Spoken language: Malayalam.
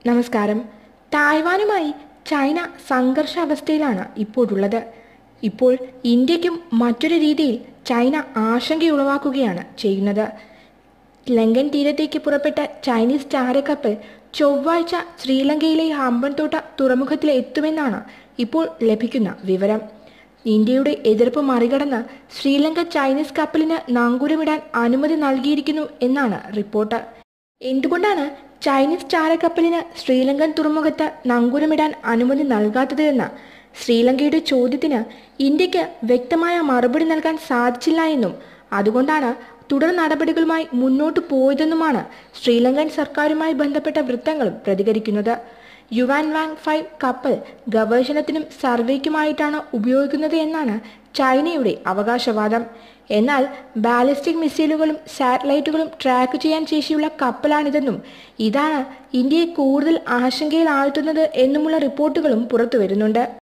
നമസ്കാരം തായ്വാനുമായി ചൈന സംഘർഷാവസ്ഥയിലാണ് ഇപ്പോഴുള്ളത് ഇപ്പോൾ ഇന്ത്യക്കും മറ്റൊരു രീതിയിൽ ചൈന ആശങ്കയുളവാക്കുകയാണ് ചെയ്യുന്നത് ലങ്കൻ തീരത്തേക്ക് പുറപ്പെട്ട ചൈനീസ് ചാരക്കപ്പൽ ചൊവ്വാഴ്ച ശ്രീലങ്കയിലെ ഹമ്പൻതോട്ട തുറമുഖത്തിൽ എത്തുമെന്നാണ് ഇപ്പോൾ ലഭിക്കുന്ന വിവരം ഇന്ത്യയുടെ എതിർപ്പ് മറികടന്ന് ശ്രീലങ്ക ചൈനീസ് കപ്പലിന് നങ്കൂരമിടാൻ അനുമതി നൽകിയിരിക്കുന്നു എന്നാണ് റിപ്പോർട്ട് എന്തുകൊണ്ടാണ് ചൈനീസ് ചാരക്കപ്പലിന് ശ്രീലങ്കൻ തുറമുഖത്ത് നങ്കൂരമിടാൻ അനുമതി നൽകാത്തത് എന്ന ശ്രീലങ്കയുടെ ചോദ്യത്തിന് ഇന്ത്യക്ക് വ്യക്തമായ മറുപടി നൽകാൻ സാധിച്ചില്ല എന്നും അതുകൊണ്ടാണ് തുടർ നടപടികളുമായി മുന്നോട്ടു പോയതെന്നുമാണ് ശ്രീലങ്കൻ സർക്കാരുമായി ബന്ധപ്പെട്ട വൃത്തങ്ങളും പ്രതികരിക്കുന്നത് യുവാൻ വാങ് ഫൈവ് കപ്പൽ ഗവേഷണത്തിനും സർവേക്കുമായിട്ടാണ് ഉപയോഗിക്കുന്നത് എന്നാണ് ചൈനയുടെ അവകാശവാദം എന്നാൽ ബാലിസ്റ്റിക് മിസൈലുകളും സാറ്റലൈറ്റുകളും ട്രാക്ക് ചെയ്യാൻ ശേഷിയുള്ള കപ്പലാണിതെന്നും ഇതാണ് ഇന്ത്യയെ കൂടുതൽ ആശങ്കയിൽ ആഴ്ത്തുന്നത് എന്നുമുള്ള റിപ്പോർട്ടുകളും പുറത്തുവരുന്നുണ്ട്